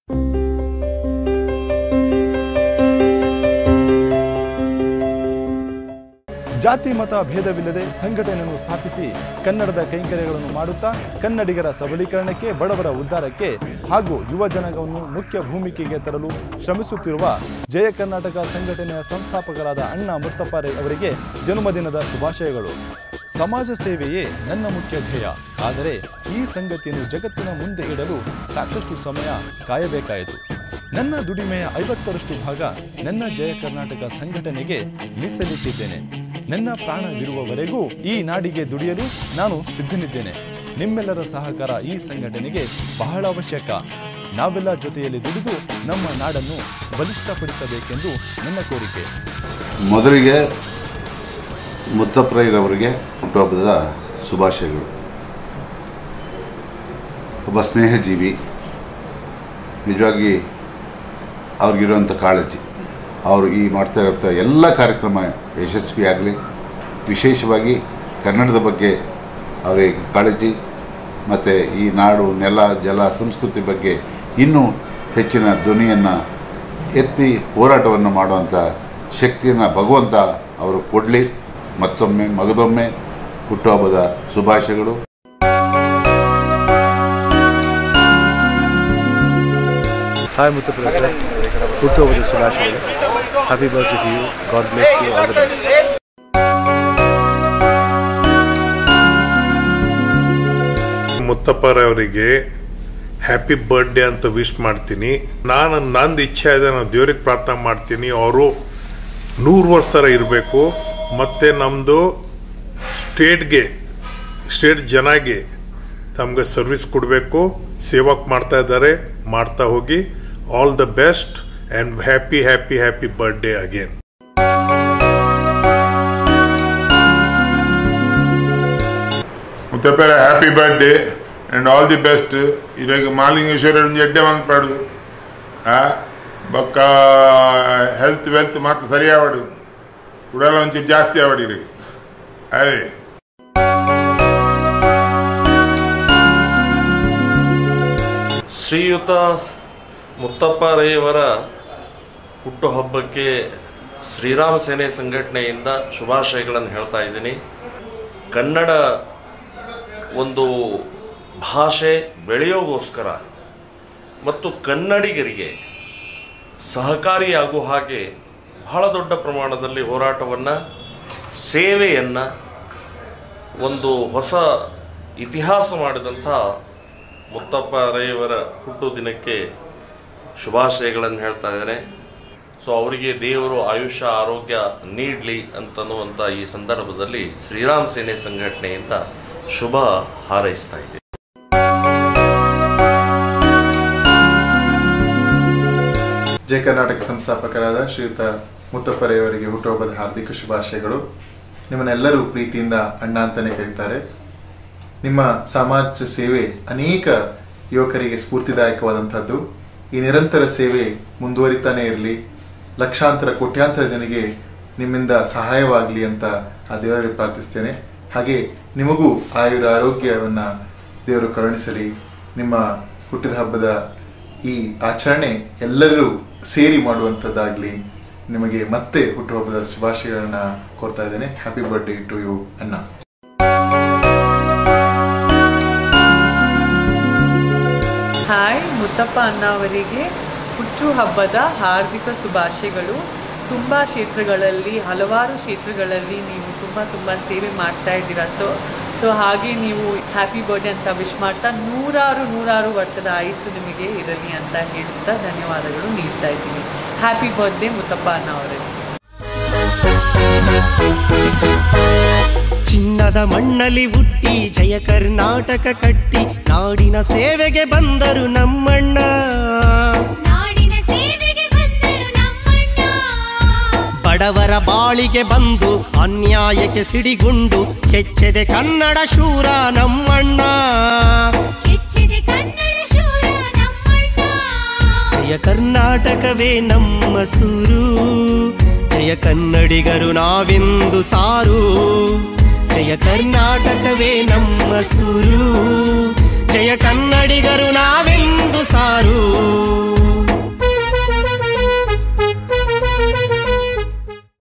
ಜಾತಿ ಮತ ಭೇದವಿಲ್ಲದೆ ಸಂಘಟನೆಯನ್ನು ಸ್ಥಾಪಿಸಿ ಕನ್ನಡದ ಕೈಂಕರ್ಯಗಳನ್ನು ಮಾಡುತ್ತಾ ಕನ್ನಡಿಗರ ಸಬಲೀಕರಣಕ್ಕೆ ಬಡವರ ಉದ್ಧಾರಕ್ಕೆ ಹಾಗೂ ಯುವ ಜನಾಂಗವನ್ನು ಮುಖ್ಯ ಭೂಮಿಕೆಗೆ ತರಲು ಶ್ರಮಿಸುತ್ತಿರುವ ಜಯ ಕರ್ನಾಟಕ ಸಂಘಟನೆಯ ಸಂಸ್ಥಾಪಕರಾದ ಅಣ್ಣ ಮುತ್ತಪ್ಪ ರೈ ಅವರಿಗೆ ಜನ್ಮದಿನದ ಶುಭಾಶಯಗಳು ಸಮಾಜ ಸೇವೆಯೇ ನನ್ನ ಮುಖ್ಯ ಧ್ಯೇಯ ಆದರೆ ಈ ಸಂಗತಿಯನ್ನು ಜಗತ್ತಿನ ಮುಂದೆ ಇಡಲು ಸಾಕಷ್ಟು ಸಮಯ ಕಾಯಬೇಕಾಯಿತು ನನ್ನ ದುಡಿಮೆಯ ಐವತ್ತರಷ್ಟು ಭಾಗ ನನ್ನ ಜಯ ಕರ್ನಾಟಕ ಸಂಘಟನೆಗೆ ಮೀಸಲಿಟ್ಟಿದ್ದೇನೆ ನನ್ನ ಪ್ರಾಣವಿರುವವರೆಗೂ ಈ ನಾಡಿಗೆ ದುಡಿಯಲು ನಾನು ಸಿದ್ಧನಿದ್ದೇನೆ ನಿಮ್ಮೆಲ್ಲರ ಸಹಕಾರ ಈ ಸಂಘಟನೆಗೆ ಬಹಳ ಅವಶ್ಯಕ ನಾವೆಲ್ಲ ಜೊತೆಯಲ್ಲಿ ದುಡಿದು ನಮ್ಮ ನಾಡನ್ನು ಬಲಿಷ್ಠಪಡಿಸಬೇಕೆಂದು ನನ್ನ ಕೋರಿಕೆ ಮೊದಲಿಗೆ ಮುತ್ತಪ್ರೈರವರಿಗೆ ಹುಟ್ಟುಹಬ್ಬದ ಶುಭಾಶಯಗಳು ಒಬ್ಬ ಸ್ನೇಹಜೀವಿ ನಿಜವಾಗಿ ಅವ್ರಿಗಿರುವಂಥ ಕಾಳಜಿ ಅವರು ಈ ಮಾಡ್ತಾ ಇರೋಂಥ ಎಲ್ಲ ಕಾರ್ಯಕ್ರಮ ಯಶಸ್ವಿಯಾಗಲಿ ವಿಶೇಷವಾಗಿ ಕನ್ನಡದ ಬಗ್ಗೆ ಅವರಿಗೆ ಕಾಳಜಿ ಮತ್ತು ಈ ನಾಡು ನೆಲ ಜಲ ಸಂಸ್ಕೃತಿ ಬಗ್ಗೆ ಇನ್ನೂ ಹೆಚ್ಚಿನ ಧ್ವನಿಯನ್ನು ಎತ್ತಿ ಹೋರಾಟವನ್ನು ಮಾಡುವಂಥ ಶಕ್ತಿಯನ್ನು ಭಗವಂತ ಅವರು ಕೊಡಲಿ ಮತ್ತೊಮ್ಮೆ ಮಗದೊಮ್ಮೆ ಹುಟ್ಟುಹಬ್ಬದ ಶುಭಾಶಯಗಳು Hi Muttapura sir. ಹುಟ್ಟುಹಬ್ಬದ ಶುಭಾಶಯಗಳು happy birthday to you god bless you all the best ಮುತ್ತಪ್ಪರವರಿಗೆ ಹ್ಯಾಪಿ ಬರ್ಡೇ ಅಂತ ವಿಶ್ ಮಾಡ್ತೀನಿ ನಾನು ನಂದು ಇಚ್ಛೆ ಇದೆ ನಾನು ದೇವ್ರಿಗೆ ಪ್ರಾರ್ಥನೆ ಮಾಡ್ತೀನಿ ಅವರು ನೂರು ವರ್ಷ ಇರಬೇಕು ಮತ್ತೆ ನಮ್ಮದು ಸ್ಟೇಟ್ಗೆ ಸ್ಟೇಟ್ ಜನಗೆ ತಮಗೆ ಸರ್ವಿಸ್ ಕೊಡಬೇಕು ಸೇವಕ್ ಮಾಡ್ತಾ ಇದ್ದಾರೆ ಮಾಡ್ತಾ ಹೋಗಿ all the best and happy happy happy birthday again ಮುತ್ತಪ್ಪರ happy birthday and all the best ಇವಾಗ ಮಾಲಿಂಗೇಶ್ವರ ಎಡ್ಡೆ ಪಾಡು ಆ ಬೊಕ್ಕ ಹೆಲ್ತ್ ವೆಲ್ತ್ ಮಾತ್ರ ಸರಿ ಆವಡು ಉಡಲ ಒಂಚೂರು ಜಾಸ್ತಿ ಆವಡಿರಿ ಅದೇ ಶ್ರೀಯುತ ಮುತ್ತಪ್ಪ ರೈಯವರ ಹುಟ್ಟುಹಬ್ಬಕ್ಕೆ ಶ್ರೀರಾಮ ಸೇನೆ ಸಂಘಟನೆಯಿಂದ ಶುಭಾಶಯಗಳನ್ನು ಹೇಳ್ತಾ ಇದ್ದೀನಿ ಕನ್ನಡ ಒಂದು ಭಾಷೆ ಬೆಳೆಯೋಗೋಸ್ಕರ ಮತ್ತು ಕನ್ನಡಿಗರಿಗೆ ಸಹಕಾರಿಯಾಗುವ ಹಾಗೆ ಬಹಳ ದೊಡ್ಡ ಪ್ರಮಾಣದಲ್ಲಿ ಹೋರಾಟವನ್ನು ಸೇವೆಯನ್ನು ಒಂದು ಹೊಸ ಇತಿಹಾಸ ಮಾಡಿದಂಥ ಮುತ್ತಪ್ಪ ರೈಯವರ ಹುಟ್ಟು ದಿನಕ್ಕೆ ಶುಭಾಶಯಗಳನ್ನು ಹೇಳ್ತಾ ಇದ್ದೇನೆ ಸೊ ಅವರಿಗೆ ದೇವರು ಆಯುಷ್ಯ ಆರೋಗ್ಯ ನೀಡಲಿ ಅಂತನ್ನುವಂಥ ಈ ಸಂದರ್ಭದಲ್ಲಿ ಶ್ರೀರಾಮ್ ಸೇನೆ ಸಂಘಟನೆಯಿಂದ ಶುಭ ಹಾರೈಸ್ತಾ ಇದ್ದೀನಿ ಜಯ ಕರ್ನಾಟಕ ಸಂಸ್ಥಾಪಕರಾದ ಶ್ರೀಯುತ ಮುತ್ತಪ್ಪರೆಯವರಿಗೆ ಹುಟ್ಟುಹಬ್ಬದ ಹಾರ್ದಿಕ ಶುಭಾಶಯಗಳು ನಿಮ್ಮನ್ನೆಲ್ಲರೂ ಪ್ರೀತಿಯಿಂದ ಅಣ್ಣ ಅಂತಾನೆ ಕರೀತಾರೆ ನಿಮ್ಮ ಸಮಾಜ ಸೇವೆ ಅನೇಕ ಯುವಕರಿಗೆ ಸ್ಫೂರ್ತಿದಾಯಕವಾದಂಥದ್ದು ಈ ನಿರಂತರ ಸೇವೆ ಮುಂದುವರಿತಾನೆ ಇರಲಿ ಲಕ್ಷಾಂತರ ಕೋಟ್ಯಾಂತರ ಜನರಿಗೆ ನಿಮ್ಮಿಂದ ಸಹಾಯವಾಗಲಿ ಅಂತ ಆ ದೇವರಲ್ಲಿ ಪ್ರಾರ್ಥಿಸ್ತೇನೆ ಹಾಗೆ ನಿಮಗೂ ಆಯುರ ಆರೋಗ್ಯವನ್ನ ದೇವರು ಕರುಣಿಸಲಿ ನಿಮ್ಮ ಹುಟ್ಟಿದ ಹಬ್ಬದ ಈ ಆಚರಣೆ ಎಲ್ಲರೂ ಸೇರಿ ಮಾಡುವಂಥದ್ದಾಗ್ಲಿ ನಿಮಗೆ ಮತ್ತೆ ಹುಟ್ಟುಹಬ್ಬದ ಶುಭಾಶಯಗಳನ್ನ ಕೋರ್ತಾ ಇದ್ದೇನೆ ಹ್ಯಾಪಿ ಬರ್ಡೇ ಟು ಯು ಅಣ್ಣ ಹಾಯ್ ಮುತ್ತಪ್ಪ ಅಣ್ಣ ಅವರಿಗೆ ಹುಟ್ಟು ಹಬ್ಬದ ಹಾರ್ದಿಕ ಶುಭಾಶಯಗಳು ತುಂಬ ಕ್ಷೇತ್ರಗಳಲ್ಲಿ ಹಲವಾರು ಕ್ಷೇತ್ರಗಳಲ್ಲಿ ನೀವು ತುಂಬ ತುಂಬ ಸೇವೆ ಮಾಡ್ತಾ ಇದ್ದೀರಾ ಸೊ ಸೊ ಹಾಗೆ ನೀವು ಹ್ಯಾಪಿ ಬರ್ಡೇ ಅಂತ ವಿಶ್ ಮಾಡ್ತಾ ನೂರಾರು ನೂರಾರು ವರ್ಷದ ಆಯುಸ್ಸು ನಿಮಗೆ ಇರಲಿ ಅಂತ ಹೇಳುತ್ತಾ ಧನ್ಯವಾದಗಳು ನೀಡ್ತಾ ಇದ್ದೀನಿ ಹ್ಯಾಪಿ ಬರ್ಡೇ ಮುತ್ತಪ್ಪ ಅಣ್ಣ ಅವರಿಗೆ ಚಿನ್ನದ ಮಣ್ಣಲ್ಲಿ ಹುಟ್ಟಿ ಜಯ ಕರ್ನಾಟಕ ಕಟ್ಟಿ ನಾಡಿನ ಸೇವೆಗೆ ಬಂದರು ನಮ್ಮಣ್ಣ ನಾಡಿನ ಸೇವೆಗೆ ಬಂದರು ನಮ್ಮಣ್ಣ ಬಡವರ ಬಾಳಿಗೆ ಬಂದು ಅನ್ಯಾಯಕ್ಕೆ ಸಿಡಿಗುಂಡು ಹೆಚ್ಚೆದೆ ಕನ್ನಡ ಶೂರ ನಮ್ಮಣ್ಣ ಹೆಚ್ಚಿದೆ ಕನ್ನಡ ಶೂರ ನಮ್ಮಣ್ಣ ಜಯ ಕರ್ನಾಟಕವೇ ನಮ್ಮ ಸೂರು ಜಯ ಕನ್ನಡಿಗರು ನಾವೆಂದು ಸಾರು ಜಯ ಕರ್ನಾಟಕವೇ ನಮ್ಮ ಸೂರು ಜಯ ಕನ್ನಡಿಗರು ನಾವೆಂದು ಸಾರು